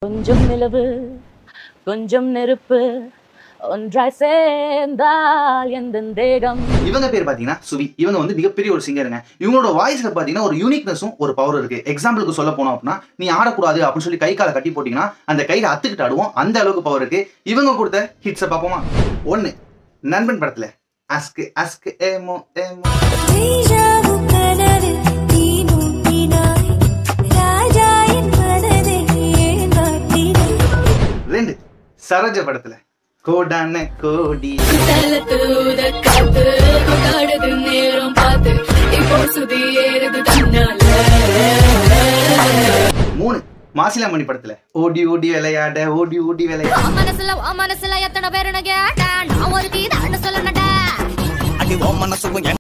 கொஞ்சம் நிலவு கொஞ்சம் நெருப்பு ஒன்றாய் சேர்ந்தால் எந்த தேகம் இவங்க பேர் பாத்தீங்கன்னா சுவி இவங்க வந்து மிகப்பெரிய ஒரு சிங்கருங்க இவங்களோட வாய்ஸ்ல பாத்தீங்கன்னா ஒரு யூனிக்னஸும் ஒரு பவர் இருக்கு எக்ஸாம்பிளுக்கு சொல்ல போனோம் அப்படின்னா நீ ஆடக்கூடாது அப்படின்னு சொல்லி கை காலை கட்டி போட்டீங்கன்னா அந்த கையில அத்துக்கிட்டு ஆடுவோம் அந்த அளவுக்கு பவர் இருக்கு இவங்க கொடுத்த ஹிட்ஸை பார்ப்போமா ஒண்ணு நண்பன் படத்துல அஸ்கு அஸ்கு ஏமோ ஏமோ தேஜாவு கனவு நீ மூட்டினாய் ராஜா என் மனதை ஏன் மாற்றினாய் ரெண்டு சரோஜ படத்துல கோடான கோடி தூத காத்து கொண்டாடுது நேரம் பார்த்து இப்போ சுதி ஏறுது தன்னால மூணு மாசிலாமணி படத்துல ஓடி ஓடி விளையாட ஓடி ஓடி விளையாட உன் மனசுல உன் மனசுல எத்தனை பேருன்னு கேட்டேன் நான் ஒரு கீதான்னு சொல்லணும்டா அடி ஓ மனசுக்கும்